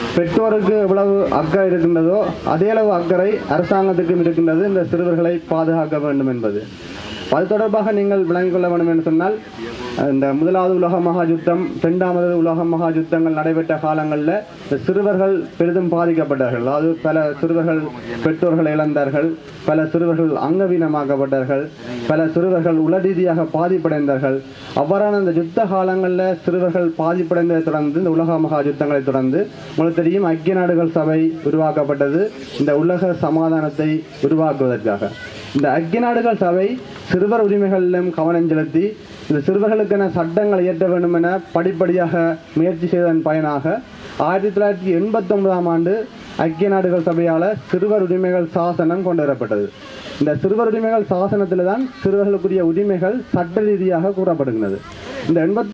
பெற்றோருக்கு எவ்வளவு அக்கறை இருக்கின்றதோ அதே அளவு அக்கறை அரசாங்கத்துக்கும் இருக்கின்றது இந்த சிறுவர்களை பாதுகாக்க வேண்டும் என்பது அது தொடர்பாக நீங்கள் விளங்கிக் கொள்ள வேண்டும் என்று சொன்னால் இந்த முதலாவது உலக மகா யுத்தம் இரண்டாவது உலக மகா யுத்தங்கள் நடைபெற்ற காலங்களில் இந்த சிறுவர்கள் பெரிதும் பாதிக்கப்பட்டார்கள் அதாவது பல சிறுவர்கள் பெற்றோர்கள் இழந்தார்கள் பல சிறுவர்கள் அங்கவீனமாக்கப்பட்டார்கள் பல சிறுவர்கள் உளரீதியாக பாதிப்படைந்தார்கள் அவ்வாறான இந்த யுத்த காலங்களில் சிறுவர்கள் பாதிப்படைந்ததை தொடர்ந்து இந்த உலக மகா யுத்தங்களை தொடர்ந்து உங்களுக்கு தெரியும் ஐக்கிய நாடுகள் சபை உருவாக்கப்பட்டது இந்த உலக சமாதானத்தை உருவாக்குவதற்காக இந்த ஐக்கிய நாடுகள் சபை சிறுவர் உரிமைகளிலும் கவனம் செலுத்தி இந்த சிறுவர்களுக்கென சட்டங்களை இயற்ற வேண்டும் என படிப்படியாக முயற்சி செய்ததன் பயனாக ஆயிரத்தி தொள்ளாயிரத்தி எண்பத்தி ஒன்பதாம் ஆண்டு ஐக்கிய நாடுகள் சபையால் சிறுவர் உரிமைகள் சாசனம் கொண்டு வரப்பட்டது இந்த சிறுவர் உரிமைகள் சாசனத்தில் தான் சிறுவர்களுக்குரிய உரிமைகள் சட்ட ரீதியாக கூறப்படுகிறது இந்த எண்பத்தி